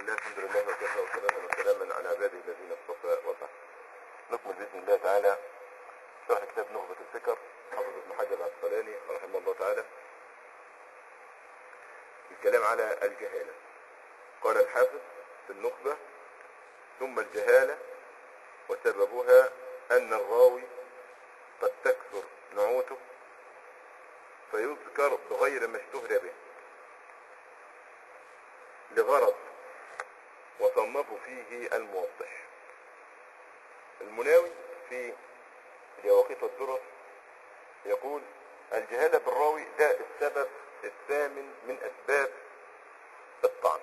الله الحمد لله وكفى وسلاما وسلاما على عباده الذين اصطفى وبعد نكمل باذن الله تعالى شرح كتاب نخبة الفكر حافظ ابن حجر العسقلاني رحمه الله تعالى الكلام على الجهالة قال الحافظ في النخبة ثم الجهالة وسببها أن الراوي قد تكثر نعوته فيذكر بغير ما اشتهر به لغرض وصنف فيه الموضح المناوي في اليواقيت والدرر يقول الجهالة بالراوي ده السبب الثامن من أسباب الطعن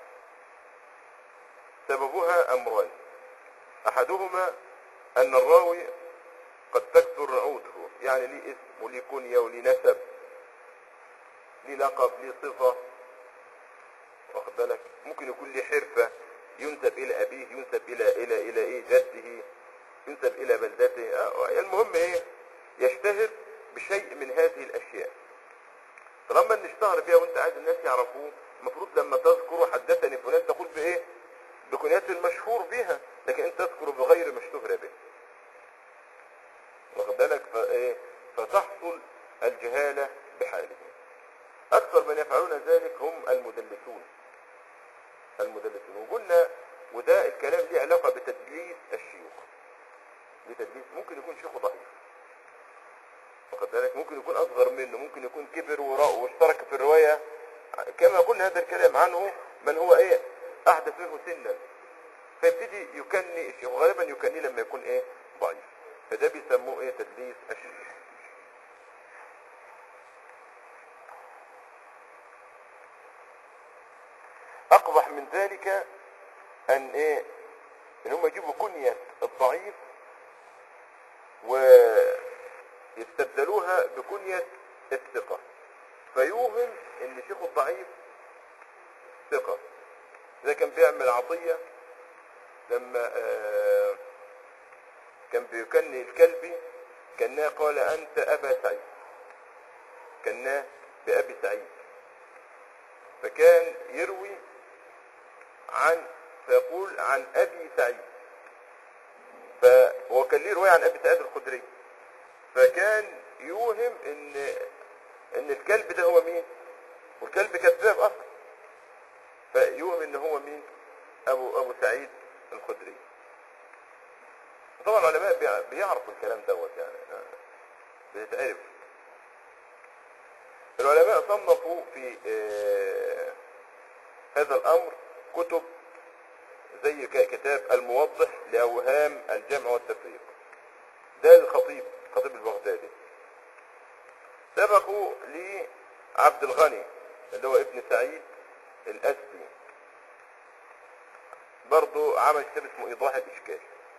سببها أمران أحدهما أن الراوي قد تكثر نعوته يعني ليه اسم وليه كنية وليه نسب ليه لقب ليه صفة واخد بالك ممكن يكون ليه حرفة ينسب إلى أبيه ينسب إلى إلى إلى إيه جده ينسب إلى بلدته آه، المهم إيه يشتهر بشيء من هذه الأشياء طالما ان اشتهر بها وانت عايز الناس يعرفوه المفروض لما تذكر حدثني فلان تقول بايه بكنيات المشهور بها لكن انت تذكر بغير ما اشتهر به واخد بالك فايه فتحصل الجهالة بحاله اكثر من يفعلون ذلك هم المدلسون المدلسون وقلنا وده الكلام ليه علاقة بتدليس الشيوخ بتدليس ممكن يكون شيخه ضعيف واخد بالك ممكن يكون اصغر منه ممكن يكون كبر وراء واشترك في الرواية كما قلنا هذا الكلام عنه من هو ايه احدث منه سنا فيبتدي يكني الشيخ وغالبا يكني لما يكون ايه ضعيف فده بيسموه ايه تدليس الشيخ اقبح من ذلك ان ايه ان هم يجيبوا كنية الضعيف ويستبدلوها بكنية الثقة فيوهم ان شيخه الضعيف ثقة ده كان بيعمل عطية لما آه كان بيكني الكلبي كناه قال انت ابا سعيد كناه بابي سعيد فكان يروي عن فيقول عن ابي سعيد فهو كان ليه رواية عن ابي سعيد الخدري فكان يوهم ان ان الكلب ده هو مين والكلب كذاب اصلا فيوهم ان هو مين ابو ابو سعيد الخدري طبعا العلماء بيع- بيعرفوا الكلام دوت يعني آه، بيتعرف العلماء صنفوا في آه، هذا الامر كتب زي ك- كتاب الموضح لاوهام الجمع والتفريق ده الخطيب الخطيب البغدادي سبقوا لعبد الغني اللي هو ابن سعيد الاسدي برضو عمل كتاب اسمه ايضاح الاشكال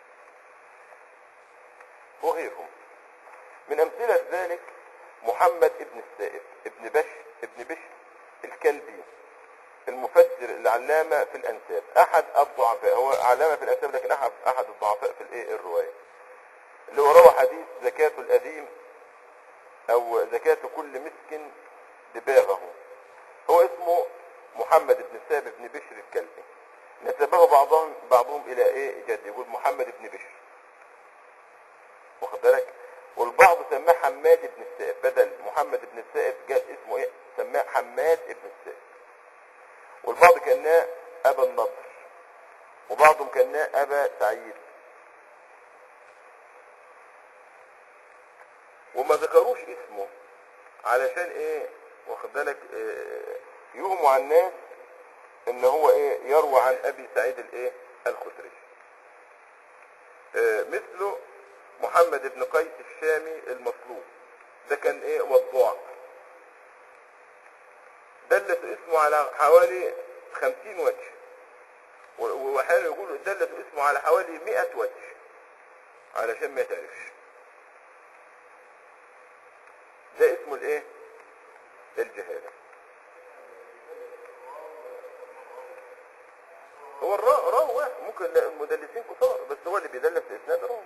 وغيرهم من امثلة ذلك محمد ابن السائب ابن بش ابن بش الكلبي المفسر العلامة في الانساب احد الضعفاء هو علامة في الانساب لكن احد احد الضعفاء في الايه الرواية اللي هو روى حديث زكاة الأديم أو زكاة كل مسك دباغه هو اسمه محمد بن ثابت بن بشر الكلبي نسبه بعضهم بعضهم إلى إيه جد يقول محمد بن بشر واخد بالك والبعض سماه حماد بن السائب بدل محمد بن السائب جاء اسمه ايه سماه حماد بن السائب والبعض كناه أبا النضر وبعضهم كناه أبا سعيد وما ذكروش اسمه علشان ايه واخد بالك إيه يوهموا على الناس ان هو ايه يروى عن ابي سعيد الايه الخدري إيه مثله محمد بن قيس الشامي المصلوب ده كان ايه وضاع دلت اسمه على حوالي خمسين وجه و- واحيانا يقولوا دلت اسمه على حوالي مئة وجه علشان ما يتعرفش ده اسمه الايه الجهالة هو الراء راء واحد ممكن لا- المدلسين كثار بس هو اللي بيدلس الاسناد راء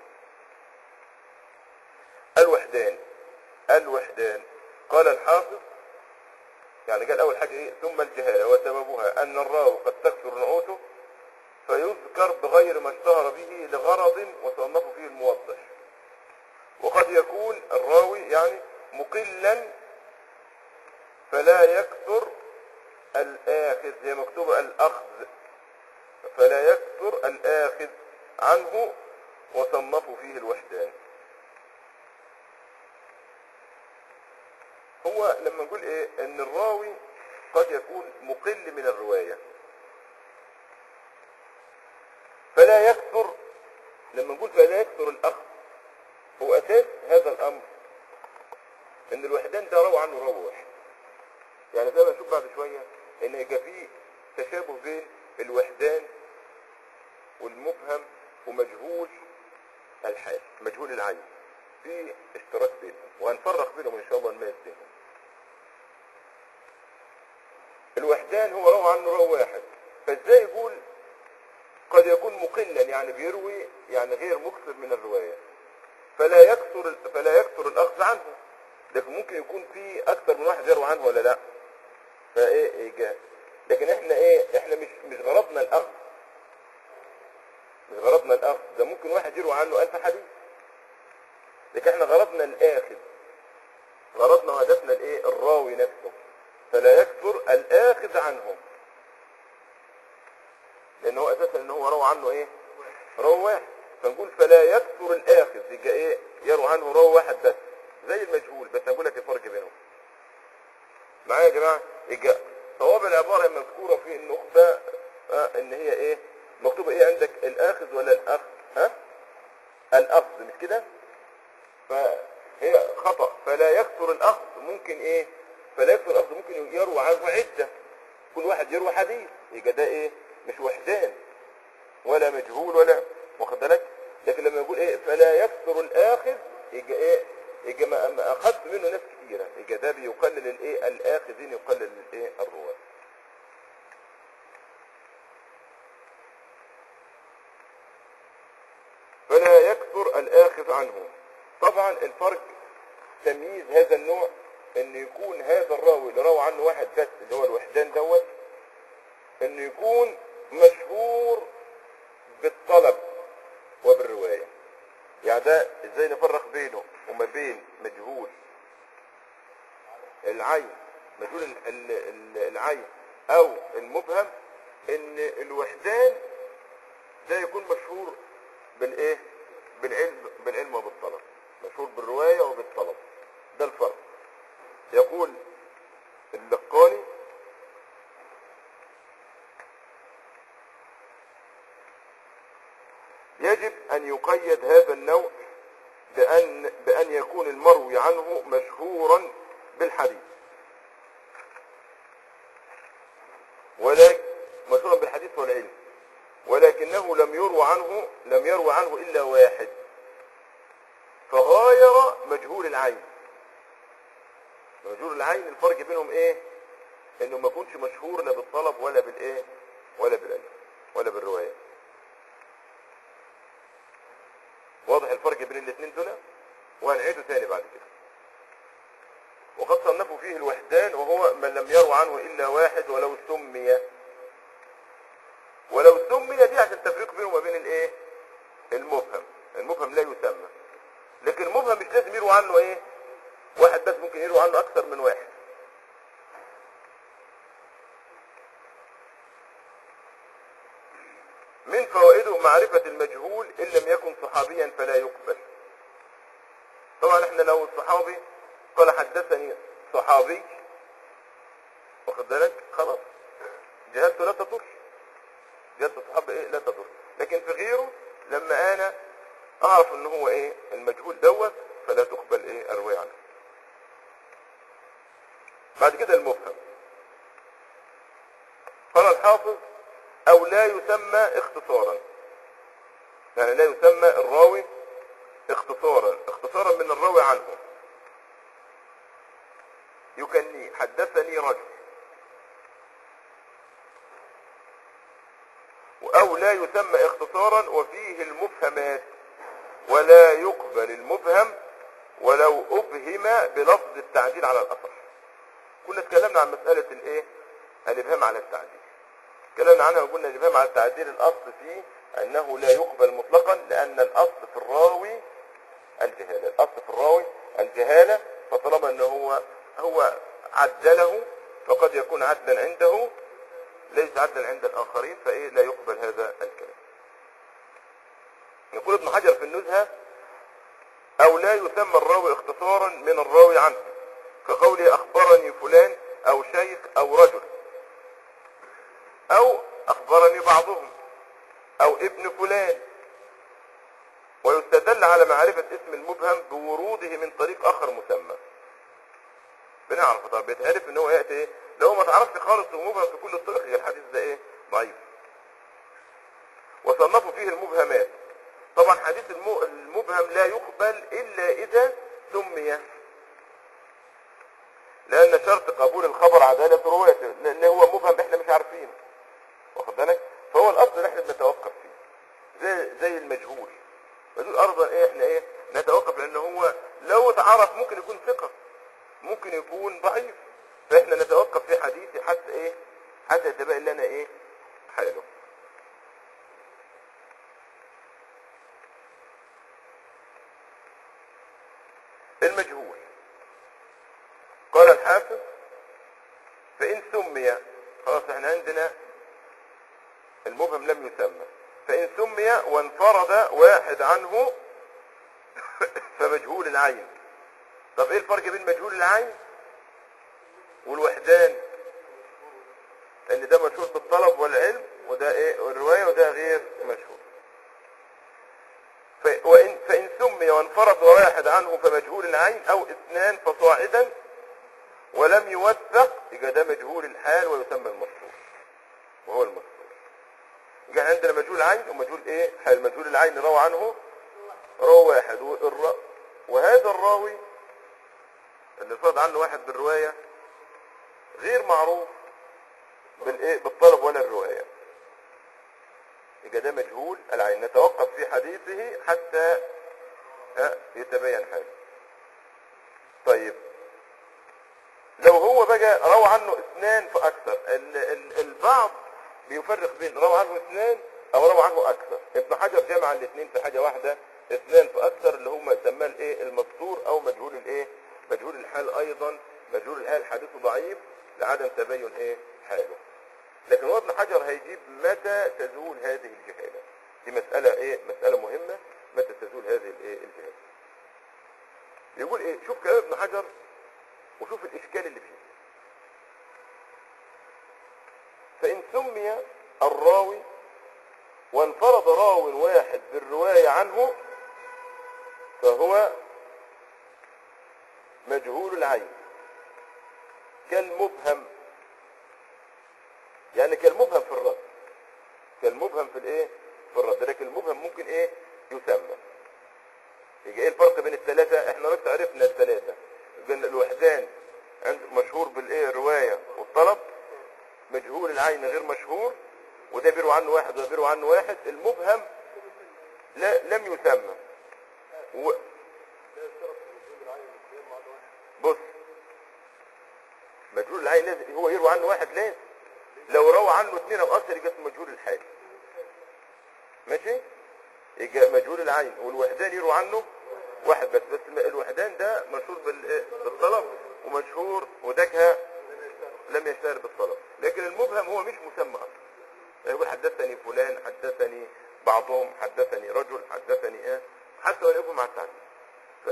الوحدان الوحدان قال الحافظ يعني قال اول حاجة ايه ثم الجهالة وسببها ان الراوي قد تكثر نعوته فيذكر بغير ما اشتهر به لغرض وصنف فيه الموضح وقد يكون الراوي يعني مقلا فلا يكثر الآخذ هي مكتوبة الأخذ فلا يكثر الآخذ عنه وصنفوا فيه الوحدان هو لما نقول ايه ان الراوي قد يكون مقل من الرواية فلا يكثر لما نقول فلا يكثر الاخذ هو اساس هذا الامر ان الوحدان ده روى عنه روى واحد يعني زي ما نشوف بعد شوية ان يبقى فيه تشابه بين الوحدان والمبهم ومجهول الحال مجهول العين في اشتراك بينهم وهنفرق بينهم ان شاء الله نميز بينهم الوحدان هو روى عنه روى واحد فازاي يقول قد يكون مقلا يعني بيروي يعني غير مكثر من الرواية فلا يكثر فلا يكثر الاخذ عنه لكن ممكن يكون في اكثر من واحد يروي عنه ولا لا فايه إيه جاء لكن احنا ايه احنا مش مش غرضنا الاخذ مش غرضنا الاخذ ده ممكن واحد يروي عنه الف حديث لكن احنا غرضنا الاخذ غرضنا وهدفنا الايه الراوي نفسه فلا يكثر الاخذ عنه لان هو اساسا ان هو روى عنه ايه روى واحد فنقول فلا يكثر الاخذ يبقى ايه يروى عنه روى واحد بس زي المجهول بس اقول لك الفرق بينهم معايا يا جماعه يبقى صواب العباره المذكوره في النخبه آه ان هي ايه مكتوبه ايه عندك الاخذ ولا الاخذ ها الاخذ مش كده فهي خطا فلا يكثر الاخذ ممكن ايه فلا يكثر الاخذ ممكن يروى عنه عده كل واحد يروى حديث يبقى ده ايه مش وحدان ولا مجهول ولا واخد بالك لكن لما يقول ايه فلا يكثر الاخذ يبقى ايه يبقى ما ما اخذت منه ناس كثيره يبقى ده بيقلل الايه الاخذين يقلل الايه الرواه فلا يكثر الاخذ عنه طبعا الفرق تمييز هذا النوع ان يكون هذا الراوي اللي روى عنه واحد بس اللي هو الوحدان دوت انه يكون مشهور بالطلب وبالرواية يعني ده ازاي نفرق بينه وما بين مجهول العين مجهول ال- ال- ال- العين او المبهم ان الوحدان ده يكون مشهور بالايه بالعلم بالعلم وبالطلب مشهور بالرواية وبالطلب ده الفرق يقول اللقاني يجب أن يقيد هذا النوع بأن, بأن يكون المروي عنه مشهورا بالحديث ولكن مشهورا بالحديث والعلم ولكنه لم يروى عنه لم يروى عنه إلا واحد فغاير مجهول العين مجهول العين الفرق بينهم ايه انه ما يكونش مشهور لا بالطلب ولا بالايه ولا بالعلم ولا بالروايه واضح الفرق بين الاثنين دول وهنعيده تاني بعد كده وقد صنفوا فيه الوحدان وهو من لم يروى عنه الا واحد ولو سمي ولو سمي دي عشان تفريق بينه وما بين الايه المبهم المبهم لا يسمى لكن المبهم مش لازم يروى عنه ايه واحد بس ممكن يروى عنه اكثر من واحد من فوائده معرفة المجهول إن لم يكن صحابيا فلا يقبل طبعا احنا لو الصحابي قال حدثني صحابي واخد بالك خلاص جهالته لا تضر جهالة الصحابة ايه لا تضر لكن في غيره لما انا اعرف ان هو ايه المجهول دوت فلا تقبل ايه الرواية عنه بعد كده المفهم قال الحافظ او لا يسمى اختصارا يعني لا يسمى الراوي اختصارا اختصارا من الراوي عنه يكني حدثني رجل او لا يسمى اختصارا وفيه المفهمات ولا يقبل المبهم ولو ابهم بلفظ التعديل على الاصح كنا اتكلمنا عن مسألة الايه الابهام على التعديل اتكلمنا عنها وقلنا الإمام على تعديل الأصل فيه أنه لا يقبل مطلقا لأن الأصل في الراوي الجهالة الأصل في الراوي الجهالة فطالما أنه هو هو عدله فقد يكون عدلا عنده ليس عدلا عند الآخرين فإيه لا يقبل هذا الكلام يقول ابن حجر في النزهة أو لا يسمى الراوي اختصارا من الراوي عنه كقوله أخبرني فلان أو شيخ أو رجل أو أخبرني بعضهم أو ابن فلان ويستدل على معرفة اسم المبهم بوروده من طريق آخر مسمى بنعرف طب بيتعرف ان هو يأتي ايه لو ما تعرفش خالص ومبهم في كل الطرق يبقى الحديث ده ايه ضعيف وصنفوا فيه المبهمات طبعا حديث الم- المبهم لا يقبل الا اذا سمي لان شرط قبول الخبر عدالة روايته لان هو مبهم احنا مش عارفينه واخد بالك فهو الاصل ان احنا بنتوقف فيه زي زي المجهول مجهول ارضا ايه احنا ايه نتوقف لان هو لو اتعرف ممكن يكون ثقة ممكن يكون ضعيف فاحنا نتوقف في حديثه حتى ايه حتى يتبين لنا ايه حاله المجهول قال الحافظ فإن سمي خلاص احنا عندنا المبهم لم يسمى فإن سمي وانفرد واحد عنه فمجهول العين طب ايه الفرق بين مجهول العين والوحدان ان ده مشهور بالطلب والعلم وده ايه والرواية وده غير مشهور ف- وإن فإن سمي وانفرد واحد عنه فمجهول العين أو اثنان فصاعدا ولم يوثق يبقى ده مجهول الحال ويسمى المشهور وهو المشهور يبقى عندنا مجهول العين ومجهول ايه حال مجهول العين روى عنه راوي واحد والر... وهذا الراوي اللي صاد عنه واحد بالرواية غير معروف بالايه بالطلب ولا الرواية يبقى ده مجهول العين نتوقف في حديثه حتى ها، يتبين حاله طيب لو هو بقى روى عنه اثنان فاكثر ال ال البعض بيفرق بين روى عنه اثنان او روى عنه اكثر ابن حجر جمع الاثنين في حاجه واحده اثنان فاكثر اللي هم سماه الايه المستور او مجهول الايه مجهول الحال ايضا مجهول الحال حديثه ضعيف لعدم تبين ايه حاله لكن هو ابن حجر هيجيب متى تزول هذه الجهاله دي مساله ايه مساله مهمه متى تزول هذه الايه الجهاله يقول ايه شوف كلام ابن حجر وشوف الاشكال اللي فيه فان سمي الراوي وانفرد راو واحد بالرواية عنه فهو مجهول العين كالمبهم يعني كالمبهم في الرد كالمبهم في الايه في الرد لكن المبهم ممكن ايه يسمى يجي ايه الفرق بين الثلاثة احنا رحت عرفنا الثلاثة بين الوحدان عند مشهور بالايه الرواية والطلب مجهول العين غير مشهور وده بيروا عنه واحد وده بيروا عنه واحد المبهم لا لم يسمى و... بص مجهول العين لازم هو يروى عنه واحد لازم لو روى عنه اثنين او اكثر يبقى اسمه مجهول الحال ماشي يبقى مجهول العين والوحدان يروى عنه واحد بس بس الوحدان ده مشهور بال- بالطلب ومشهور ودكها لم يشتهر بالطلب لكن المبهم هو مش مسمى اصلا يقول حدثني فلان حدثني بعضهم حدثني رجل حدثني ايه حتى ولو يكون مع التعديل ف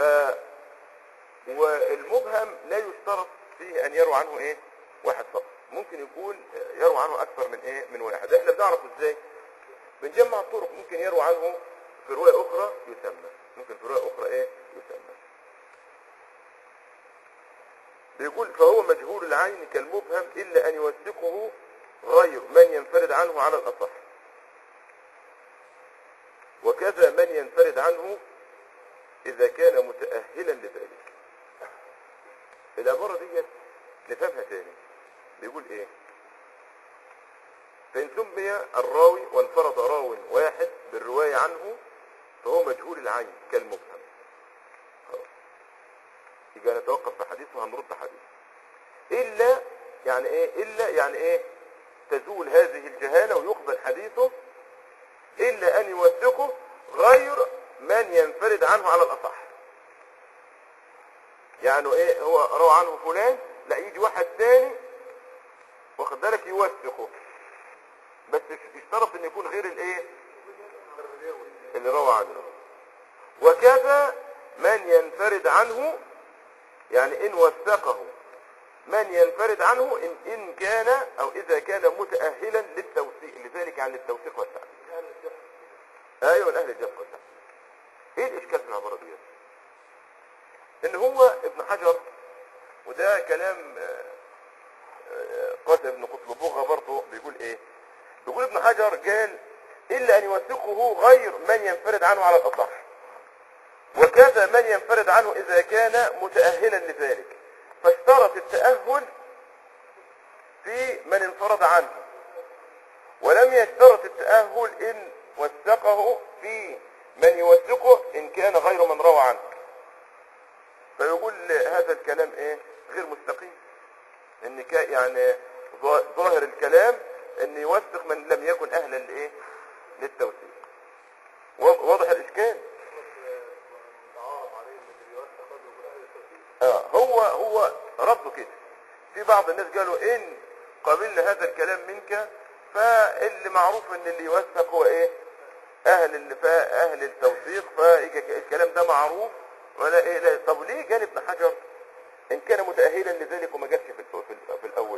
والمبهم لا يشترط فيه ان يروى عنه ايه واحد فقط ممكن يكون يروى عنه اكثر من ايه من واحد احنا بنعرف ازاي بنجمع الطرق ممكن يروى عنه في رواية اخرى يسمى ممكن في رواية اخرى ايه يسمى بيقول فهو مجهول العين كالمبهم الا ان يوثقه غير من ينفرد عنه على الاصح وكذا من ينفرد عنه اذا كان متأهلا لذلك العبارة دي نفهمها تاني بيقول ايه فإن سمي الراوي وانفرد راو واحد بالرواية عنه فهو مجهول العين كالمبهم خلاص يبقى نتوقف في حديث وهنرد حديث إلا يعني إيه إلا يعني إيه تزول هذه الجهالة ويقبل حديثه إلا أن يوثقه غير من ينفرد عنه على الأصح يعني إيه هو روى عنه فلان لا يجي واحد تاني واخد بالك يوثقه بس يشترط ان يكون غير الايه اللي روى عنه وكذا من ينفرد عنه يعني ان وثقه من ينفرد عنه إن, إن كان أو إذا كان متأهلا للتوثيق لذلك عن التوثيق والتعليم أيوة من أهل الجبر والتعليم إيه الإشكال في العبارة دي إن هو ابن حجر وده كلام آه، آه، قاسم بن قطلبوغة برضه بيقول إيه بيقول ابن حجر قال إلا أن يوثقه غير من ينفرد عنه على الأصح وكذا من ينفرد عنه إذا كان متأهلا لذلك فاشترط التأهل في من انفرد عنه ولم يشترط التأهل إن وثقه في من يوثقه إن كان غير من روى عنه فيقول هذا الكلام إيه غير مستقيم إن كا يعني ظا- ظاهر الكلام إن يوثق من لم يكن أهلا لإيه للتوثيق وا- واضح الإشكال آه هو هو رده كده في بعض الناس قالوا ان قبلنا هذا الكلام منك فاللي معروف ان اللي يوثق هو ايه اهل اللي فا اهل التوثيق فالكلام ده معروف ولا ايه لا طب ليه قال ابن حجر ان كان متاهلا لذلك وما جاتش في, الف- في, ال- في الاول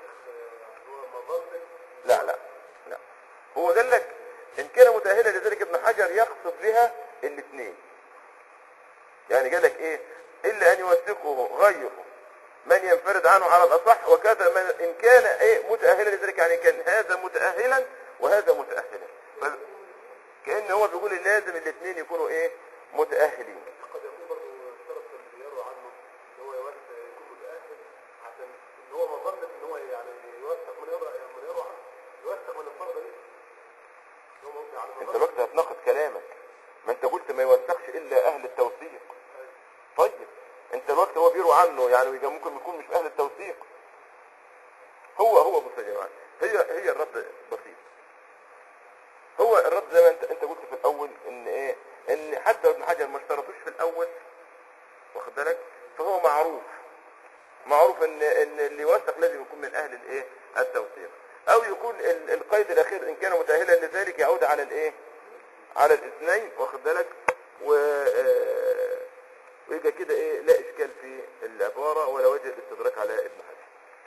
لا لا لا هو قال لك ان كان متاهلا لذلك ابن حجر يقصد بها الاثنين يعني قال لك ايه الا ان يوثقه غيره من ينفرد عنه على الاصح وكذا من ان كان ايه متاهلا لذلك يعني كان هذا متاهلا وهذا متاهلا ف- كان هو بيقول إن لازم الاثنين يكونوا ايه متاهلين قد يكون برضه اشترط اللي يروى عنه ان هو يوثق يكون متاهل عشان ان هو مظنه ان هو يعني يوثق من يروى من يروى عنه يوثق من انفرد به إن هو يعني انت مظنة الوقت هتناقض كلامك ما انت قلت ما يوثقش الا اهل التوثيق طيب انت الوقت هو بيروى عنه يعني يبقى ممكن يكون مش اهل التوثيق هو هو بص يا جماعه هي هي الرد بسيط هو الرد زي ما انت انت قلت في الاول ان ايه ان حتى ابن حجر ما اشترطوش في الاول واخد بالك فهو معروف معروف ان ان اللي يوثق لازم يكون من اهل الايه التوثيق او يكون ال- القيد الاخير ان كان متاهلا لذلك يعود على الايه على الاثنين واخد بالك و آه، ويبقى كده ايه لا اشكال في العباره ولا وجه الاستدراك على ابن حجر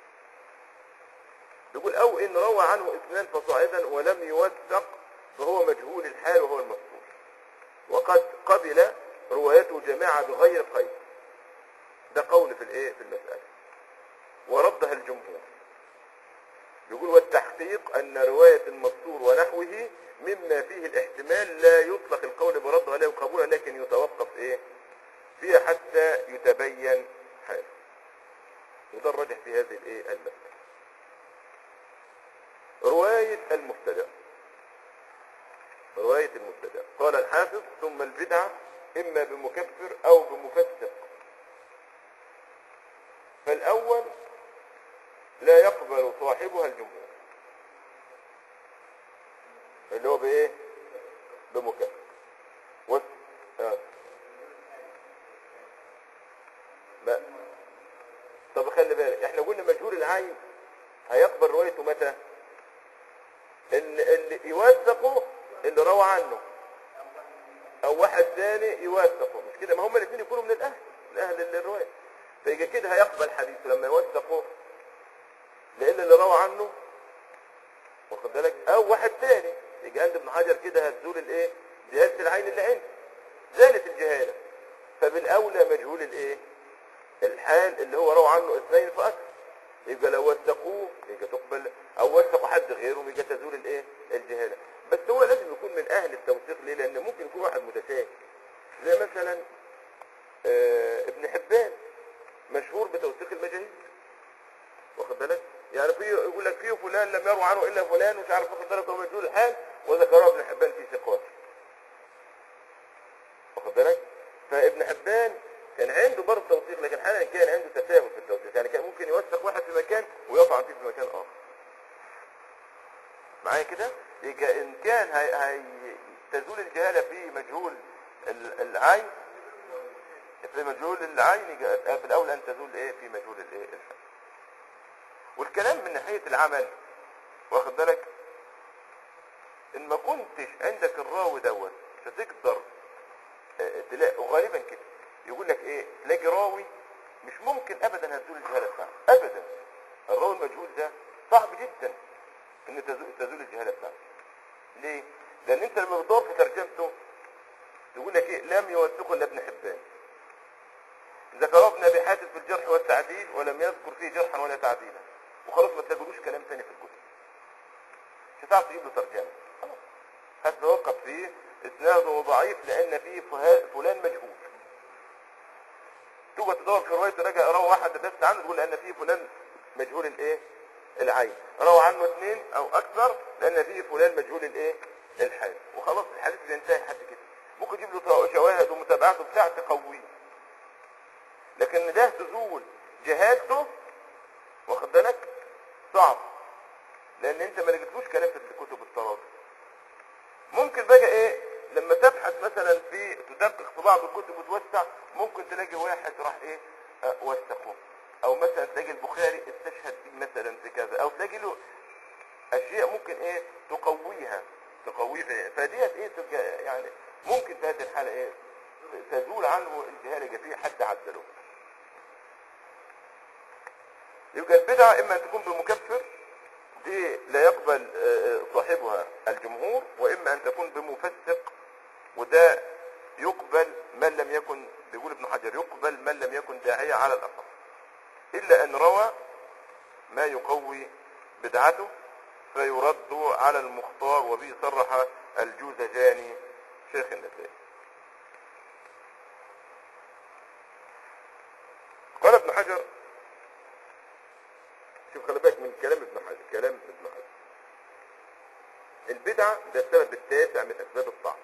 يقول او ان روى عنه اثنان فصاعدا ولم يوثق فهو مجهول الحال وهو المذكور وقد قبل روايته جماعه بغير قيد ده قول في الايه في المساله وردها الجمهور يقول والتحقيق ان روايه المذكور ونحوه مما فيه الاحتمال لا يطلق القول بردها له قبولا لكن يتوقف ايه فيها حتى يتبين حاله وده الراجح في هذه الايه المساله روايه المبتدا روايه المبتدا قال الحافظ ثم البدعه اما بمكفر او بمفسق فالاول لا يقبل صاحبها الجمهور اللي هو بايه بمكفر وس... آه. ما. طب خلي بالك احنا قلنا مجهول العين هيقبل روايته متى اللي, اللي يوثقه اللي روى عنه او واحد ثاني يوثقه مش كده ما هم الاثنين يكونوا من الاهل من اهل الروايه فيجي كده هيقبل حديثه لما يوثقه لان اللي روى عنه واخد بالك او واحد ثاني يجي عند ابن حجر كده هتزول الايه جهاله العين اللي عنده زالت الجهاله فبالاولى مجهول الايه الحال اللي هو روى عنه اثنين فاكثر يبقى لو وثقوه يبقى تقبل او وثقوا حد غيرهم يبقى تزول الايه الجهاله بس هو لازم يكون من اهل التوثيق ليه لان ممكن يكون واحد متشاك زي مثلا آه ابن حبان مشهور بتوثيق المجاهيل واخد بالك يعني في يقول لك فيه فلان لم يروى عنه الا فلان مش عارف واخد بالك هو مجهول الحال وذكره ابن حبان في ثقات واخد بالك فابن حبان كان عنده برضه توثيق لكن حالا كان عنده تساهل في التوثيق يعني كان ممكن يوثق واحد في مكان ويطعن فيه في مكان اخر معايا كده يبقى ان كان هي... هي... تزول الجهاله في مجهول ال- العين في مجهول العين يبقى في الاولى ان تزول ايه في مجهول الايه الحال والكلام من ناحيه العمل واخد بالك ان ما كنتش عندك الراوي دوت مش هتقدر آه، تلاقي وغالبا كده يقول لك ايه تلاقي راوي مش ممكن ابدا هتزول الجهاله بتاعته ابدا الراوي المجهول ده صعب جدا ان تزول, تزول الجهاله بتاعته ليه لان انت لما بتدور في ترجمته يقول لك ايه لم يوثقه الا ابن حبان ذكره ابن ابي حاتم في الجرح والتعديل ولم يذكر فيه جرحا ولا تعديلا وخلاص ما تلاقولوش كلام تاني في الكتب مش هتعرف تجيب له ترجمه خلاص هتتوقف فيه اسناده ضعيف لان فيه فه- فلان مجهول تبقى تدور في روايته راجع روى واحد بس عنه تقول لان فيه فلان مجهول الايه العين روى عنه اثنين او اكثر لان فيه فلان مجهول الايه الحال وخلاص الحديث بينتهي لحد كده ممكن تجيب له شواهد ومتابعات وبتاع تقويه لكن ده تزول جهالته واخد بالك صعب لان انت ما لقيتلوش كلام في كتب التراجم ممكن بقى ايه لما تبحث مثلا في تدقق في بعض الكتب وتوسع ممكن تلاقي واحد راح ايه آه، وثقه او مثلا تلاقي البخاري استشهد فيه مثلا في كذا او تلاقي له اشياء ممكن ايه تقويها تقويه في- فديت ايه تبقى يعني ممكن في هذه الحاله ايه تزول عنه الجهاله يبقى فيه حد عدله يبقى البدعه اما ان تكون بمكفر دي لا يقبل آه، صاحبها الجمهور واما ان تكون بمفسق وده يقبل من لم يكن بيقول ابن حجر يقبل من لم يكن داعية على الاصح الا ان روى ما يقوي بدعته فيرد على المختار وبه صرح الجوزجاني شيخ النسائي قال ابن حجر شوف خلي بالك من كلام ابن حجر كلام ابن حجر البدعة ده السبب التاسع من أسباب الطعن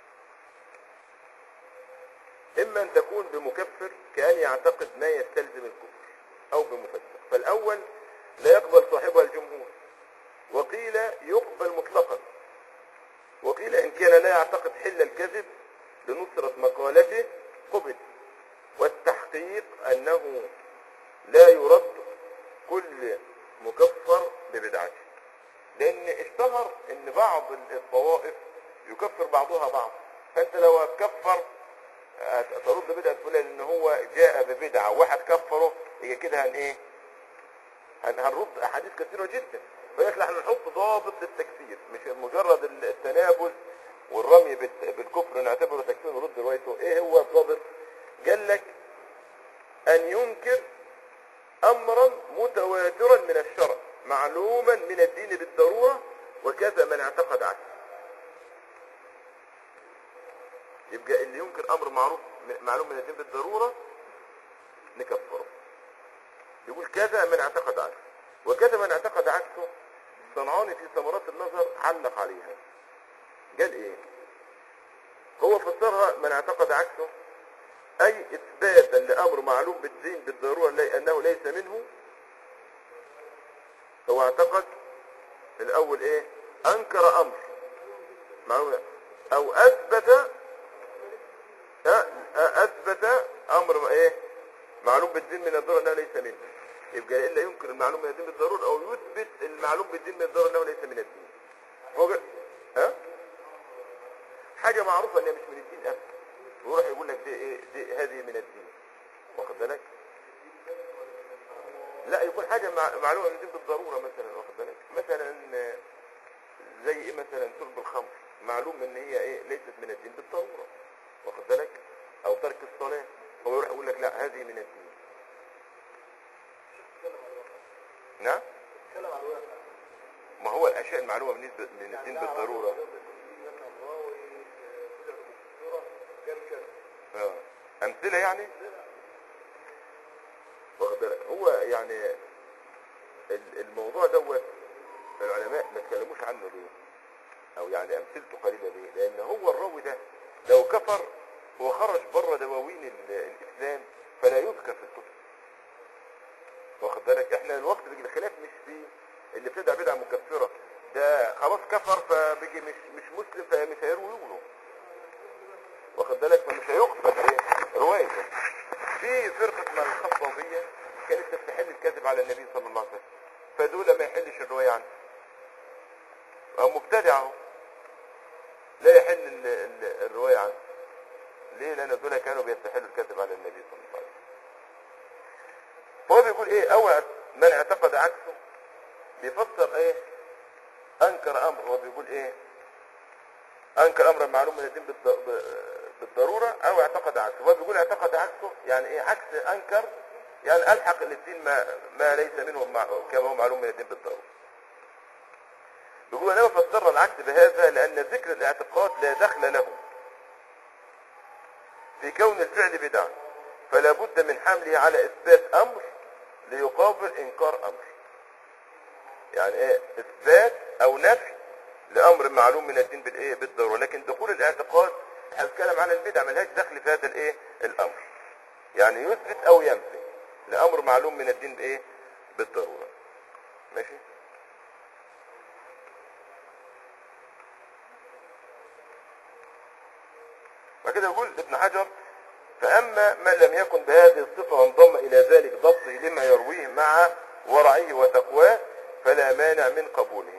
إما أن تكون بمكفر كأن يعتقد ما يستلزم الكفر أو بمفسق فالأول لا يقبل صاحبها الجمهور وقيل يقبل مطلقا وقيل إن كان لا يعتقد حل الكذب لنصرة مقالته قبل والتحقيق أنه لا يرد كل مكفر ببدعته لان اشتهر ان بعض الطوائف يكفر بعضها بعض فانت لو هتكفر هت- ترد بدعة فلان ان هو جاء ببدعة وواحد كفره يبقى كده هن ايه هن هنرد احاديث كثيرة جدا فيقول احنا نحط ضابط للتكفير مش مجرد التنابز والرمي بال- بالكفر نعتبره تكفير ونرد روايته ايه هو الضابط قال لك ان ينكر امرا متواترا من الشرع معلوما من الدين بالضرورة وكذا من اعتقد عنه يبقى اللي ينكر امر معروف معلوم من الدين بالضرورة نكفره يقول كذا من اعتقد عنه وكذا من اعتقد عكسه الصنعاني في ثمرات النظر علق عليها قال ايه هو فسرها من اعتقد عكسه اي اثباتا لامر معلوم بالدين بالضرورة لي انه ليس منه هو اعتقد الاول ايه انكر امر معلوم او اثبت ها، اثبت امر ايه معلوم بالدين من الضرورة انه ليس منه يبقى الا ينكر المعلوم من الدين بالضرورة او يثبت المعلوم بالدين من الضرورة انه ليس من الدين هو قال- ها حاجة معروفة انها مش من الدين ابدا ويروح يقول لك دي ايه دي هذه من الدين واخد بالك لا يكون حاجة مع- معلومة من الدين بالضرورة مثلا واخد بالك مثلا آه، زي ايه مثلا شرب الخمر معلوم ان هي ايه ليست من الدين بالضرورة واخد بالك او ترك الصلاة هو يروح يقول لك لا هذه من الدين نعم اتكلم عن الواقع ما هو الاشياء المعلومة بالنسبة من الدين بالضرورة آه. امثلة يعني واخد بالك هو يعني ال- الموضوع دوت العلماء ما اتكلموش عنه ليه او يعني امثلته قليله ليه لان هو الراوي ده لو كفر هو خرج بره دواوين ال- الاسلام فلا يذكر في الكتب واخد بالك احنا الوقت ده الخلاف مش في اللي ابتدع بدعه مكفره ده خلاص كفر فبيجي مش مش مسلم فمش هيروي له واخد بالك فمش هيقبل ايه روايته في فرقة من الخطابية كانت تستحل الكذب على النبي صلى الله عليه وسلم فدول ما يحلش الرواية عنه أو مبتدع اهو لا يحل ال- ال- الرواية عنه ليه لأن دول كانوا بيستحلوا الكذب على النبي صلى الله عليه وسلم فهو بيقول ايه او من اعتقد عكسه بيفسر ايه انكر امر هو بيقول ايه انكر امرا معلوم من الدين بالض- ب- بالضروره او اعتقد عكسه هو بيقول اعتقد عكسه يعني ايه عكس انكر يعني الحق للدين ما ما ليس منه مع- كما هو معلوم من الدين بالضروره بيقول انما فسرنا العكس بهذا لان ذكر الاعتقاد لا دخل له في كون الفعل بدعه فلا بد من حمله على اثبات امر ليقابل انكار امر يعني ايه اثبات او نفي لامر معلوم من الدين بالايه بالضروره لكن دخول الاعتقاد هنتكلم عن البدع ملهاش دخل في هذا الايه الامر يعني يثبت او ينفي لامر معلوم من الدين بايه بالضروره ماشي وكده يقول ابن حجر فأما من لم يكن بهذه الصفة وانضم إلى ذلك ضبطه لما يرويه مع ورعه وتقواه فلا مانع من قبوله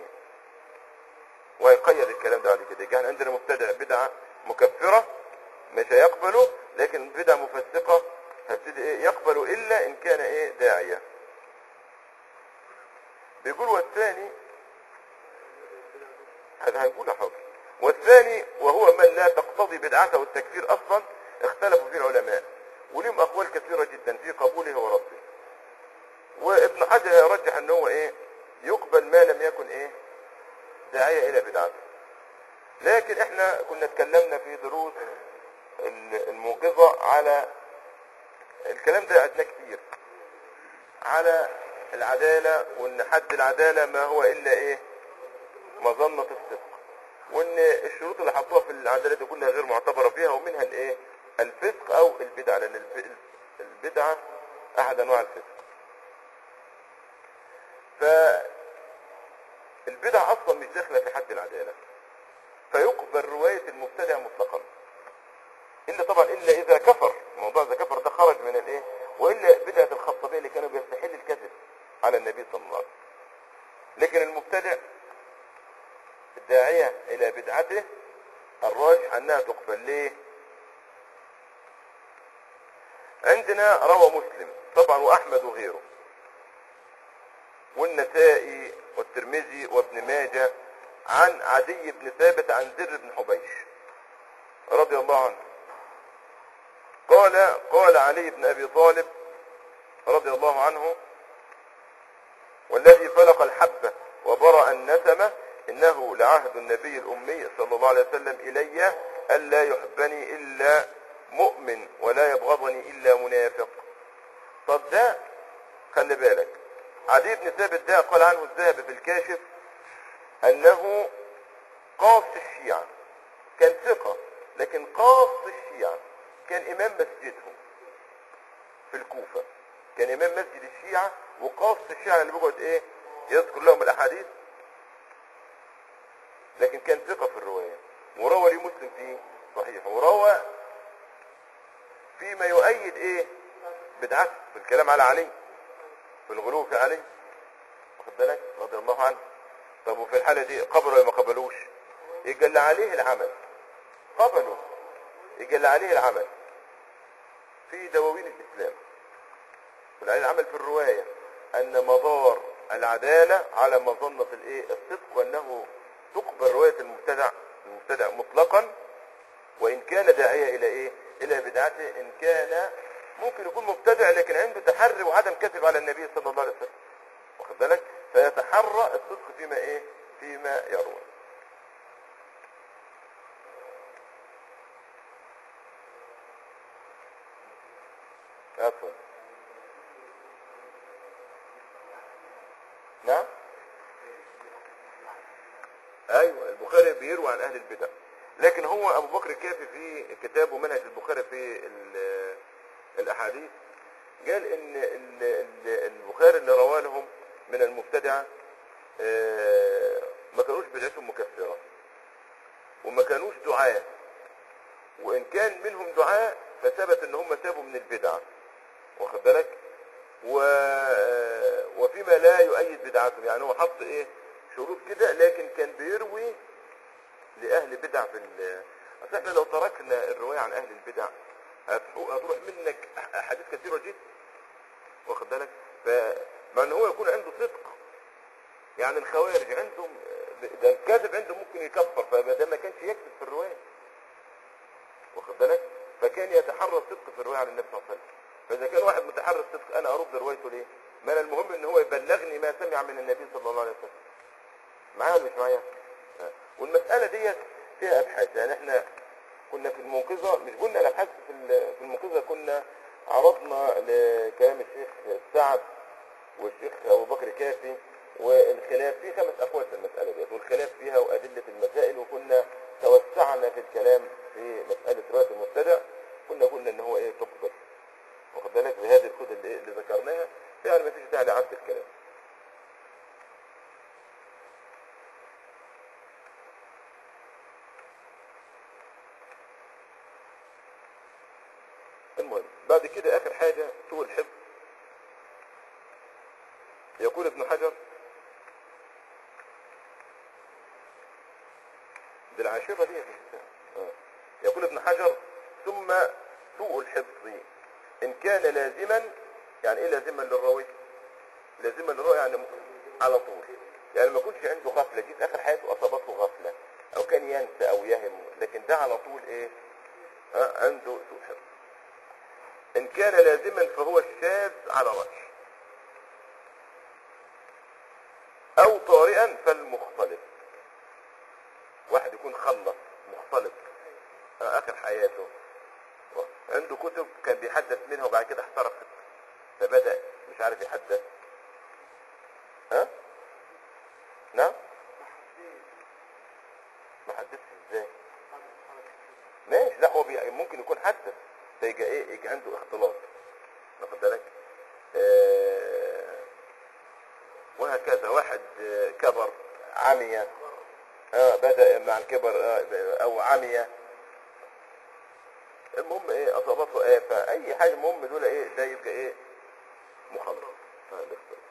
ويقيد الكلام ده على كده كان عندنا مبتدع بدعة مكفرة مش هيقبله لكن بدعة مفسقة هبتدي ايه يقبل إلا إن كان ايه داعية بيقول والثاني هذا هنقول حاضر والثاني وهو من لا تقتضي بدعته التكفير اصلا اختلفوا فيه العلماء ولهم اقوال كثيره جدا في قبوله ورده وابن حجر يرجح ان هو ايه يقبل ما لم يكن ايه داعيه الى بدعته لكن احنا كنا اتكلمنا في دروس ال- الموقظه على الكلام ده عندنا كتير على العداله وان حد العداله ما هو الا ايه مظنة الصدق وان الشروط اللي حطوها في العدالة دي كلها غير معتبرة فيها ومنها الايه الفسق او البدعة لان الف- البدعة احد انواع الفسق فالبدعة اصلا مش داخلة في حد العدالة فيقبل رواية المبتدع مطلقا الا طبعا الا اذا كفر موضوع اذا كفر ده خرج من الايه والا بدعة الخطابية اللي كانوا بيستحل الكذب على النبي صلى الله عليه وسلم لكن المبتدع الداعية إلى بدعته الراجح أنها تقبل ليه عندنا روى مسلم طبعا وأحمد وغيره والنسائي والترمذي وابن ماجه عن عدي بن ثابت عن زر بن حبيش رضي الله عنه قال قال علي بن أبي طالب رضي الله عنه والذي فلق الحبة وبرأ النسمة إنه لعهد النبي الأمي صلى الله عليه وسلم إلي ألا يحبني إلا مؤمن ولا يبغضني إلا منافق طب ده خلي بالك عدي بن ثابت ده قال عنه الذهبي في الكاشف أنه قاص الشيعة كان ثقة لكن قاص الشيعة كان إمام مسجدهم في الكوفة كان إمام مسجد الشيعة وقاص الشيعة اللي بيقعد إيه يذكر لهم الأحاديث لكن كان ثقة في الرواية وروى لي مسلم فيه صحيح وروى فيما يؤيد ايه بدعته في الكلام على علي في الغلو في علي واخد بالك رضي الله عنه طب وفي الحالة دي قبلوا ولا ما قبلوش يجل عليه العمل قبلوا يجل عليه العمل في دواوين الإسلام والعلي العمل في الرواية أن مدار العدالة على مظنة الايه الصدق وأنه تقبل رواية المبتدع المبتدع مطلقا وإن كان داعية إلى إيه إلى بدعته إن كان ممكن يكون مبتدع لكن عنده تحري وعدم كذب على النبي صلى الله عليه وسلم واخد بالك فيتحرى الصدق فيما إيه فيما يروى أفضل نعم ايوه البخاري بيروي عن اهل البدع لكن هو ابو بكر الكافي في كتابه منهج البخاري في ال- الاحاديث قال ان ال- ال- البخاري اللي رواه لهم من المبتدعه آه، ما بدعتهم مكفرة وما كانوش دعاة وإن كان منهم دعاة فثبت إن هم تابوا من البدعة واخد بالك و... وفيما لا يؤيد بدعتهم يعني هو حط إيه شروط كده لكن كان بيروي لأهل بدع في ال... أصل احنا لو تركنا الرواية عن أهل البدع هتروح هتروح منك أحاديث كثيرة جدا واخد بالك فمع ان هو يكون عنده صدق يعني الخوارج عندهم ده الكاذب عندهم ممكن يكفر فده ما كانش يكذب في الروايه واخد بالك فكان يتحرى الصدق في الروايه عن النبي صلى الله عليه وسلم فاذا كان واحد متحرى الصدق انا ارد روايته ليه؟ ما أنا المهم ان هو يبلغني ما سمع من النبي صلى الله عليه وسلم معايا ولا مش معايا؟ آه. والمساله ديت فيها ابحاث يعني احنا كنا في المنقذه مش قلنا الابحاث في ال- في المنقذه كنا عرضنا لكلام الشيخ سعد والشيخ ابو بكر كافي والخلاف في خمس اقوال في المساله ديت والخلاف فيها وادله المسائل وكنا توسعنا في الكلام في مساله روايه المبتدع كنا قلنا ان هو ايه تقبل واخد بالك بهذه الخدة اللي, اللي ذكرناها يعني ما فيش داعي لعد الكلام المهم بعد كده اخر حاجة سوء الحفظ يقول ابن حجر دي العاشرة دي يا أخي. آه. يقول ابن حجر ثم سوء الحفظ ان كان لازما يعني ايه لازما للراوي لازما للراوي يعني م- على طول يعني ما يكونش عنده غفلة جيت اخر حياته اصابته غفلة او كان ينسى او يهم لكن ده على طول ايه آه عنده سوء حفظ ان كان لازما فهو الشاذ على رأي او طارئا فالمختلط واحد يكون خلص مختلط آه، اخر حياته عنده كتب كان بيحدث منها وبعد كده احترقت فبدأ مش عارف يحدث ها نعم ما حدثش ازاي ماشي لا هو بي... ممكن يكون حدث فيجي ايه يجي عنده اختلاط واخد بالك آه وهكذا واحد آه، كبر عمية آه بدأ مع الكبر آه او عمية المهم ايه اصابته ايه فاي حاجه المهم دول ايه ده يبقى ايه مخلط آه، الاختلاط.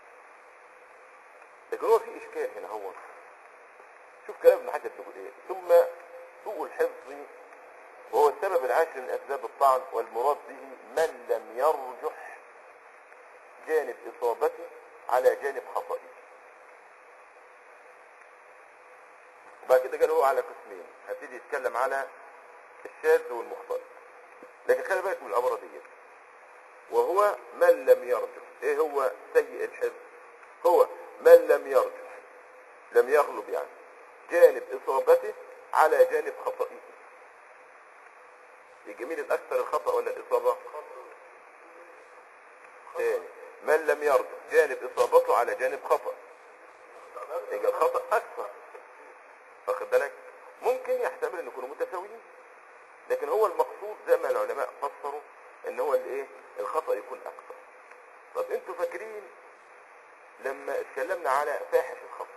لكن هو في اشكال هنا هو شوف كلام ابن حجر بيقول ايه ثم سوء الحفظ وهو السبب العاشر من اسباب الطعن والمراد به من لم يرجح جانب اصابته على جانب خطئه وبعد كده قال هو على قسمين هبتدي يتكلم على الشاذ والمختلط لكن خلي بالك من الاماره دي وهو من لم يرجح ايه هو سيء الحفظ هو من لم يرجح لم يغلب يعني جانب اصابته على جانب خطئه يبقى مين الاكثر الخطا ولا الاصابه تاني من لم يرجح جانب اصابته على جانب خطا يبقى الخطا اكثر واخد بالك ممكن يحتمل ان يكونوا متساويين لكن هو المقصود زي ما العلماء فسروا ان هو الايه الخطا يكون اكثر طب انتوا فاكرين لما اتكلمنا على فاحش الخطا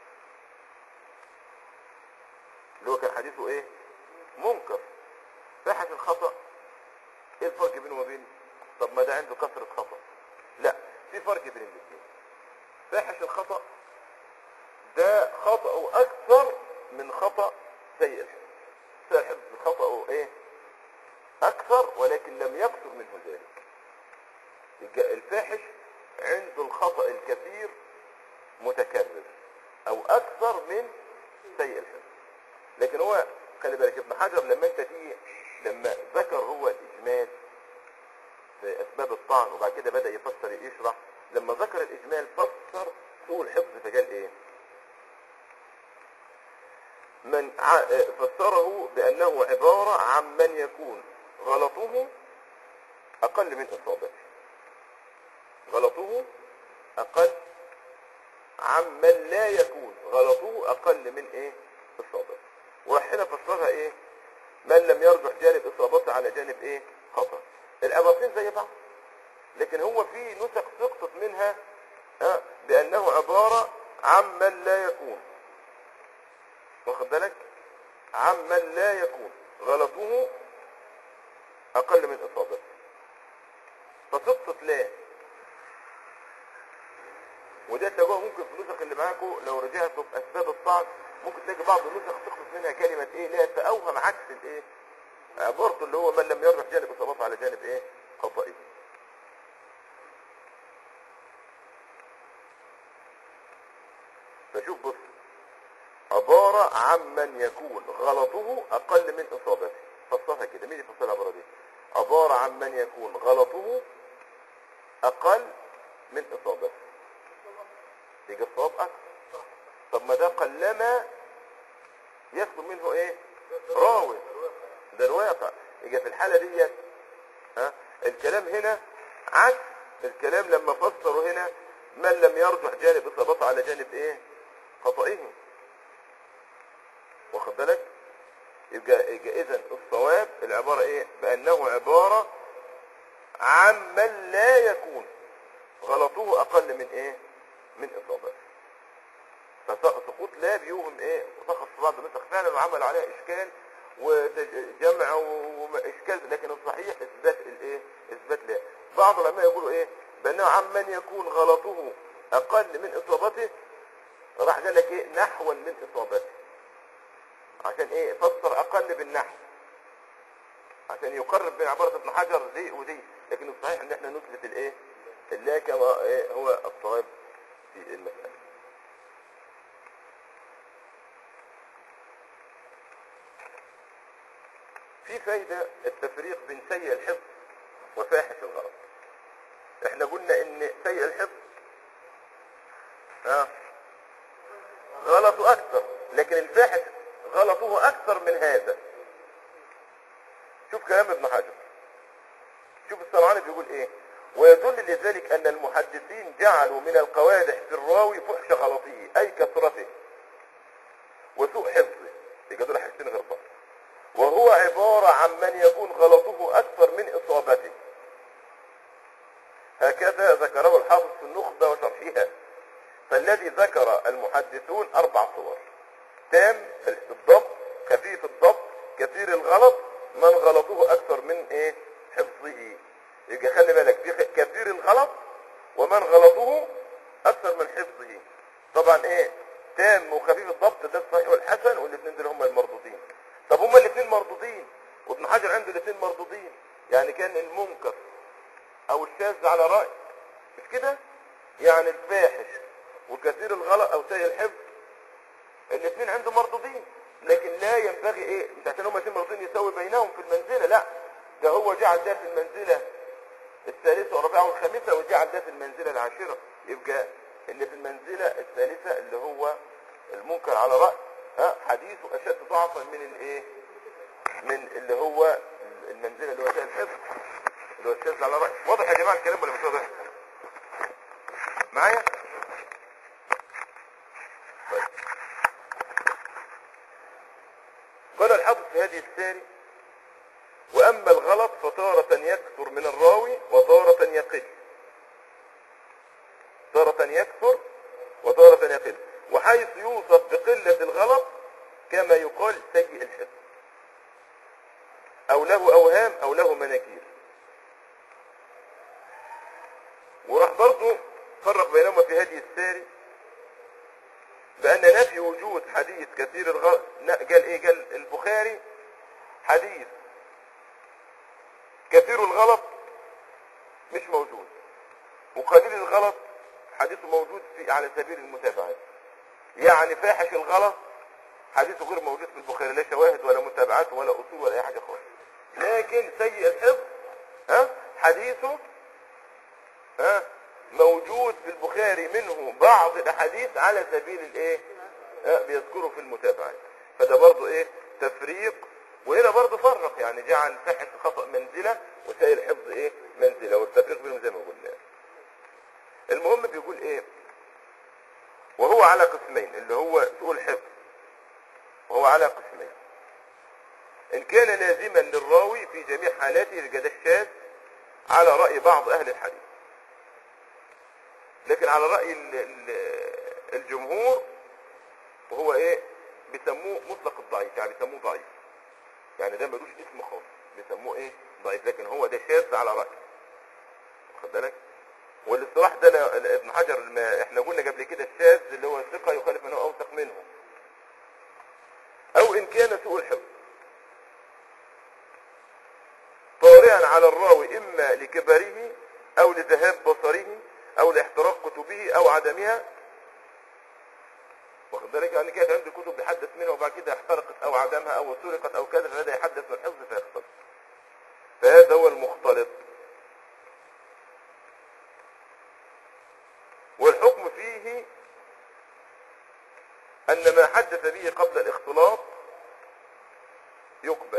اللي هو كان حديثه ايه منكر فاحش الخطا ايه الفرق بينه وبين طب ما ده عنده كثره خطا لا في فرق بين الاثنين فاحش الخطا ده خطأه اكثر من خطأ سيء الحفظ سيء الحفظ خطأه ايه اكثر ولكن لم يكثر منه ذلك يبقى الفاحش عنده الخطأ الكثير متكرر او اكثر من سيء الحفظ لكن هو خلي بالك ابن حجر لما انت تيجي لما ذكر هو الاجمال في اسباب الطعن وبعد كده بدا يفسر يشرح لما ذكر الاجمال فسر سوء الحفظ فقال ايه من ع- فسره بانه عباره عن من يكون غلطه اقل من اصابته غلطه اقل عن من لا يكون غلطه اقل من ايه اصابته وراح هنا فسرها ايه من لم يرجح جانب اصابته على جانب ايه خطا العبارتين زي بعض لكن هو في نسخ سقطت منها ها، بانه عباره عن من لا يكون واخد بالك عمن لا يكون غلطه اقل من اصابته فصفة لا وده تلاقوها ممكن في النسخ اللي معاكم لو رجعتوا في اسباب الطعن ممكن تلاقي بعض النسخ تخلص منها كلمة ايه لا تأوهم عكس الايه عبارته اللي هو من لم يرجح جانب اصابته على جانب ايه خطئه فشوف بص عبارة عمن يكون غلطه أقل من إصابته فصلها كده مين يفصل العبارة دي عبارة عمن يكون غلطه أقل من إصابته يجي الصواب أكثر طب ما ده قلما يكتب منه إيه راوي ده الواقع يجي في الحالة دي ها الكلام هنا عكس الكلام لما فسروا هنا من لم يرجح جانب إصابته على جانب إيه خطئه واخد بالك يبقى, يبقى اذا الصواب العبارة ايه بانه عبارة عمن لا يكون غلطه اقل من ايه من اصابته فسقوط لا بيوهم ايه سقط في بعض النسخ فعلا وعملوا عليها اشكال وجمع واشكال لكن الصحيح اثبات الايه اثبات لا بعض العلماء يقولوا ايه بانه عمن يكون غلطه اقل من اصابته راح قال لك ايه نحوا من اصابته عشان ايه فسر اقل بالنحو عشان يقرب بين عبارة ابن حجر دي ودي لكن الصحيح ان احنا نثبت الايه اللي كما إيه هو الصواب في المسألة في فايدة التفريق بين سيء الحفظ وفاحش الغلط احنا قلنا ان سيء الحفظ ها غلطه اكثر لكن الفاحش غلطه اكثر من هذا شوف كلام ابن حجر شوف الصنعاني بيقول ايه ويدل لذلك ان المحدثين جعلوا من القوادح في الراوي فحش غلطه اي كثرته وسوء حفظه يبقى دول حاجتين غير بعض وهو عبارة عن من يكون غلطه اكثر من اصابته هكذا ذكره الحافظ في النخبة وشرحها فالذي ذكر المحدثون اربع صور تام الضبط خفيف الضبط كثير الغلط من غلطه اكثر من ايه حفظه يبقى خلي بالك في كثير الغلط ومن غلطه اكثر من حفظه طبعا ايه تام وخفيف الضبط ده الصحيح والحسن والاثنين دول هم المردودين طب هم الاثنين مردودين وابن حجر عنده الاثنين مردودين يعني كان المنكر او الشاذ على رأي مش كده يعني الفاحش وكثير الغلط او سيء الحفظ الاثنين عنده مردودين لكن لا ينبغي ايه مش عشان هم الاثنين مردودين يساوي بينهم في المنزلة لا ده هو جعل ده في المنزلة الثالثة والرابعة والخامسة وجعل ده في المنزلة العاشرة يبقى اللي في المنزلة الثالثة اللي هو المنكر على رأي ها حديثه اشد ضعفا من الايه من اللي هو المنزلة اللي هو ده الحفظ اللي هو الشاذ على رأي واضح يا جماعة الكلام ولا مش واضح معايا طيب. قال الحافظ في هذه الساري وأما الغلط فتارة يكثر من الراوي وتارة يقل تارة يكثر وتارة يقل وحيث يوصف بقلة الغلط كما يقال سيء الحفظ أو له أوهام أو له مناكير وراح برضه فرق بينهما في هذه الساري بأن نفي وجود حديث كثير الغلط قال إيه قال البخاري حديث كثير الغلط مش موجود وقليل الغلط حديثه موجود في على سبيل المتابعات يعني فاحش الغلط حديثه غير موجود في البخاري لا شواهد ولا متابعات ولا اصول ولا اي حاجه خالص لكن سيء الحفظ ها حديثه ها موجود في البخاري منه بعض الاحاديث على سبيل الايه ها بيذكره في المتابعات فده برضه ايه تفريق وهنا برضه فرق يعني جعل فاحش خطأ منزلة وسائل الحفظ ايه منزلة والتفريق بينهم زي ما قلنا المهم بيقول ايه وهو على قسمين اللي هو سوء الحفظ وهو على قسمين ان كان لازما للراوي في جميع حالاته الجد الشاذ على رأي بعض اهل الحديث لكن على رأي ال- ال- الجمهور وهو ايه بيسموه مطلق الضعيف يعني بيسموه ضعيف يعني ده ملوش اسم خاص بيسموه ايه ضعيف لكن هو ده شاذ على رأي واخد بالك والاصطلاح ده ل- ابن حجر ما احنا قلنا قبل كده الشاذ اللي هو ثقة يخالف منه اوثق منه او ان كان سوء الحفظ طارئا على الراوي اما لكبره او لذهاب بصره او لاحتراق كتبه او عدمها واخد بالك يعني كده عنده كتب بيحدث منها وبعد كده احترقت او عدمها او سرقت او كذا فهذا يحدث من الحفظ فيختلط فهذا هو المختلط والحكم فيه ان ما حدث به قبل الاختلاط يقبل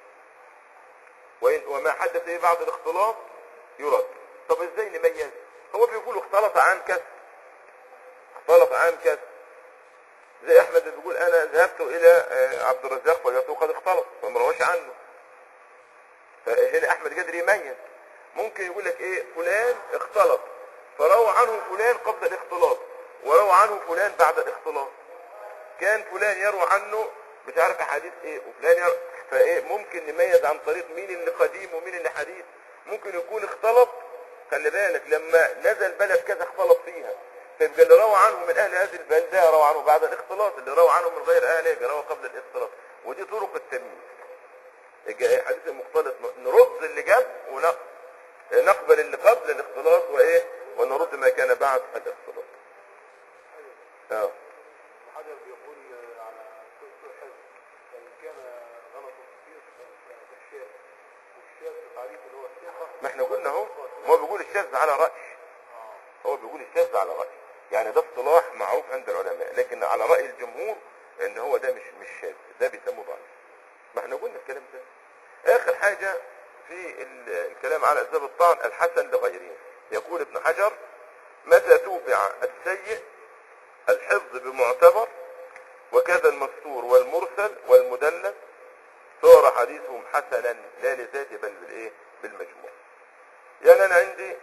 وإن وما حدث به بعد الاختلاط يرد طب ازاي نميز هو بيقول اختلط عن كذا اختلط عن كذا زي احمد اللي بيقول انا ذهبت الى آه، عبد الرزاق فوجدته قد اختلط فما رواش عنه فهنا احمد قادر يميز ممكن يقول لك ايه فلان اختلط فروى عنه فلان قبل الاختلاط وروى عنه فلان بعد الاختلاط كان فلان يروى عنه مش عارف احاديث ايه وفلان يروى فايه ممكن نميز عن طريق مين اللي قديم ومين اللي حديث ممكن يكون اختلط خلي بالك لما نزل بلد كذا اختلط فيها فيبقى اللي روى عنه من اهل هذه البلده روى عنه بعد الاختلاط اللي روى عنه من غير اهله يبقى روى قبل الاختلاط ودي طرق التمييز يبقى إيه الحديث المختلط نرد اللي جاب ونقبل اللي قبل الاختلاط وايه ونرد ما كان بعد الاختلاط اه حجر بيقول على سوء سوء حفظ فإن كان غلط كثير فالشاذ والشاذ في تعريف اللي هو الثقة ما احنا قلنا اهو هو بيقول الشاذ على رأي هو بيقول الشاذ على رأي يعني ده اصطلاح معروف عند العلماء لكن على رأي الجمهور ان هو ده مش مش شاذ ده بيسموه ضعيف ما احنا قلنا الكلام ده اخر حاجة في ال- الكلام على اسباب الطعن الحسن لغيره يقول ابن حجر متى توبع السيء الحفظ بمعتبر وكذا المستور والمرسل والمدلس صار حديثهم حسنا لا لذاته بل بالايه بالمجموع يعني انا عندي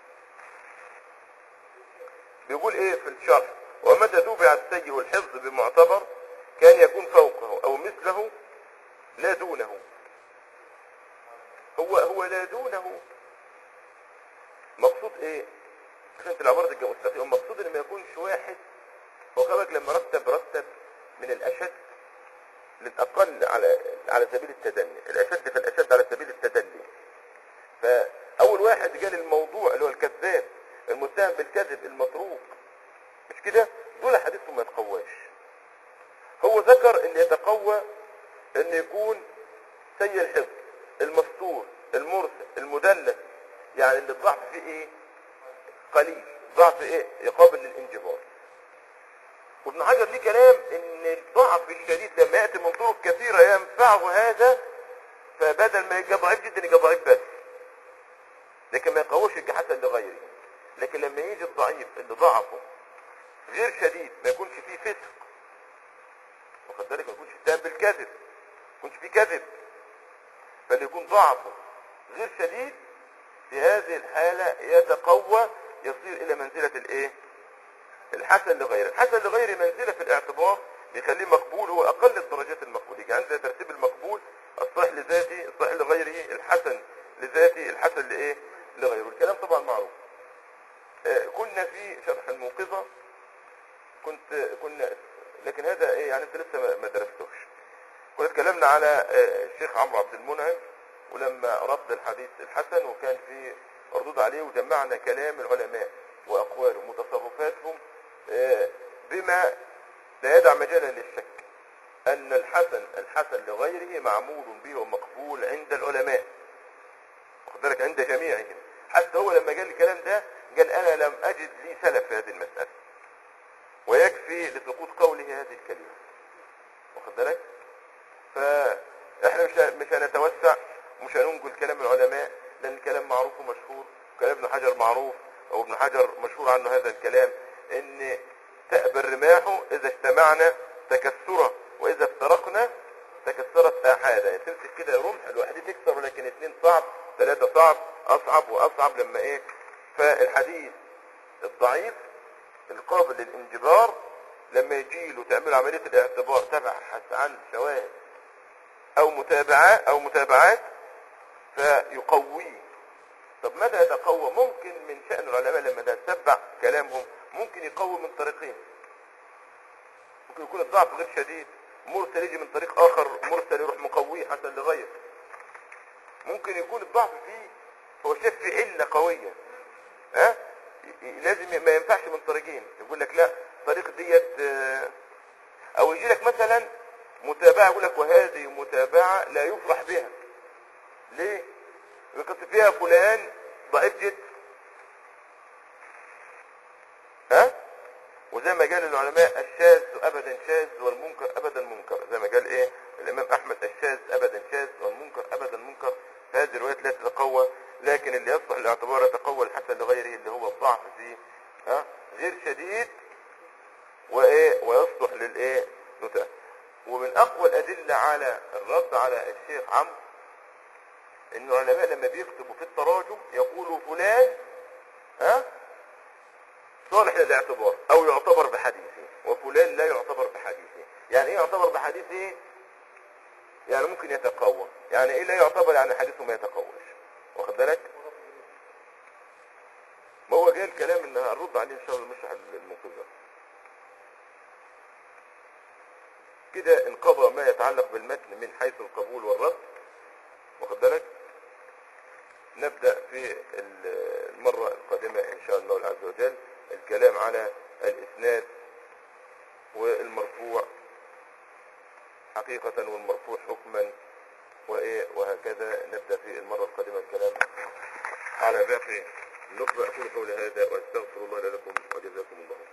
بيقول ايه في الشرح ومتى توبع السيء الحفظ بمعتبر كان يكون فوقه او مثله لا دونه هو هو لا دونه مقصود ايه عشان في العبارة دي مستقيم مقصود ان ما يكونش واحد هو خبرك لما رتب رتب من الاشد للاقل على على سبيل التدني الاشد في الاشد على سبيل التدني فاول واحد قال الموضوع اللي هو الكذاب المتهم بالكذب المتروك مش كده دول حديثهم ما يتقواش هو ذكر ان يتقوى ان يكون سيء الحفظ المستور المرسل المدلس يعني اللي الضعف فيه ايه قليل ضعف ايه يقابل للانجبار وابن حجر ليه كلام ان الضعف الشديد لما ياتي من طرق كثيره ينفعه هذا فبدل ما يبقى ضعيف جدا يبقى ضعيف بس لكن ما يقوش يبقى حسن لغيره لكن لما يجي الضعيف اللي ضعفه غير شديد ما يكونش فيه فسق واخد بالك ما يكونش اتهم بالكذب ما يكونش فيه كذب بل يكون ضعفه غير شديد في هذه الحالة يتقوى يصير إلى منزلة الإيه؟ الحسن لغيره الحسن لغيره منزلة في الاعتبار بيخليه مقبول هو أقل الدرجات المقبولة يعني عند ترتيب المقبول الصحيح لذاته الصحيح لغيره الحسن لذاته الحسن لإيه؟ لغيره الكلام طبعا معروف آه، كنا في شرح الموقظة كنت كنا لكن هذا ايه يعني انت لسه ما- ما درستوش كنا اتكلمنا على آه، الشيخ عمرو عبد المنعم ولما رد الحديث الحسن وكان في ردود عليه وجمعنا كلام العلماء واقوالهم وتصرفاتهم آه، بما لا يدع مجالا للشك ان الحسن الحسن لغيره معمول به ومقبول عند العلماء واخد بالك عند جميعهم حتى هو لما قال الكلام ده قال انا لم اجد لي سلف في هذه المساله ويكفي لسقوط قوله هذه الكلمه واخد بالك فاحنا مش مش هنتوسع ومش هننقل كلام العلماء لان الكلام معروف ومشهور كلام ابن حجر معروف او ابن حجر مشهور عنه هذا الكلام ان تأبى الرماح اذا اجتمعنا تكسرا واذا افترقنا تكسرت احادا يعني تمسك كده رمح الواحد تكسر ولكن اثنين صعب ثلاثة صعب اصعب واصعب لما ايه فالحديث الضعيف القابل للانجبار لما يجي له تعمل عملية الاعتبار تبحث عن شواهد او متابعات او متابعات فيقويه طب ماذا يتقوى ممكن من شأن العلماء لما تتبع كلامهم ممكن يقوي من طريقين ممكن يكون الضعف غير شديد مرسل يجي من طريق اخر مرسل يروح مقويه حسن لغير ممكن يكون الضعف فيه هو شاف في علة قوية ها ي- ي- لازم ما ينفعش من طريقين يقول لك لا الطريق ديت آه، او يجي لك مثلا متابعة يقول لك وهذه متابعة لا يفرح بها ليه يقص فيها فلان ضعيف جدا ها وزي ما قال العلماء الشاذ ابدا شاذ والمنكر ابدا منكر زي ما قال ايه الامام احمد الشاذ ابدا شاذ والمنكر ابدا منكر هذه الروايات لا تتقوى لكن اللي يصلح الاعتبار يتقوى الحسن لغيره اللي هو الضعف فيه ها غير شديد وايه ويصلح للايه نتاء ومن اقوى الادله على الرد على الشيخ عمرو ان العلماء لما بيكتبوا في التراجم يقولوا فلان ها صالح للاعتبار او يعتبر بحديثه وفلان لا يعتبر بحديثه يعني ايه يعتبر بحديثه يعني ممكن يتقوى يعني ايه لا يعتبر يعني حديثه ما يتقواش واخد بالك ما هو جاي الكلام ان هنرد عليه ان شاء الله المشرح المنقذة كده انقضى ما يتعلق بالمتن من حيث القبول والرد واخد بالك نبدأ في المرة القادمة إن شاء الله عز وجل الكلام على الإسناد والمرفوع حقيقة والمرفوع حكما وإيه وهكذا نبدأ في المرة القادمة الكلام على باقي النقطة أقول قولي هذا وأستغفر الله لكم وجزاكم الله خيرا